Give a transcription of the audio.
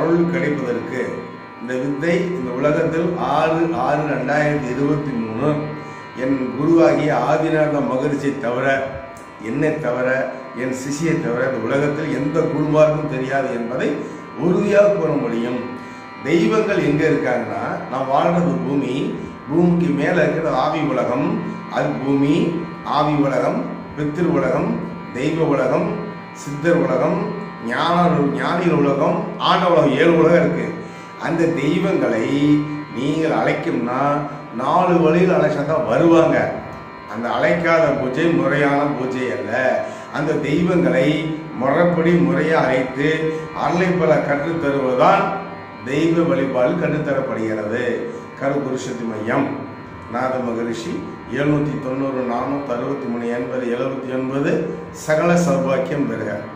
அருள் கிடைப்பதற்கு இந்த வித்தை இந்த உலகத்தில் ஆறு ஆறு ரெண்டாயிரத்தி இருபத்தி மூணு என் குருவாகிய ஆதிநாத மகரிஷியை தவிர என்னை தவிர என் சிஷியை தவிர இந்த உலகத்தில் எந்த குருமாருக்கும் தெரியாது என்பதை உறுதியாக கூற முடியும் தெய்வங்கள் எங்க இருக்காங்கன்னா நான் வாழ்றது பூமி பூமிக்கு மேல இருக்கிற ஆவி உலகம் அது பூமி ஆவி உலகம் பித்திரு உலகம் தெய்வ உலகம் சித்தர் உலகம் ஞான ஞானிகள் உலகம் ஆண்ட உலகம் ஏழு உலகம் இருக்கு அந்த தெய்வங்களை நீங்கள் அழைக்கும்னா நாலு வழியில் அழைச்சா தான் வருவாங்க அந்த அழைக்காத பூஜை முறையான பூஜை அல்ல அந்த தெய்வங்களை முறைப்படி முறையாக அழைத்து அருளைப்பல கற்றுத் தருவதுதான் தெய்வ வழிபாடு கற்றுத்தரப்படுகிறது கருபுருஷத்து மையம் நாத மகரிஷி எழுநூத்தி தொண்ணூறு நானூத்தி அறுபத்தி மூணு எண்பது எழுபத்தி ஒன்பது சகல சௌபாக்கியம் பெறுக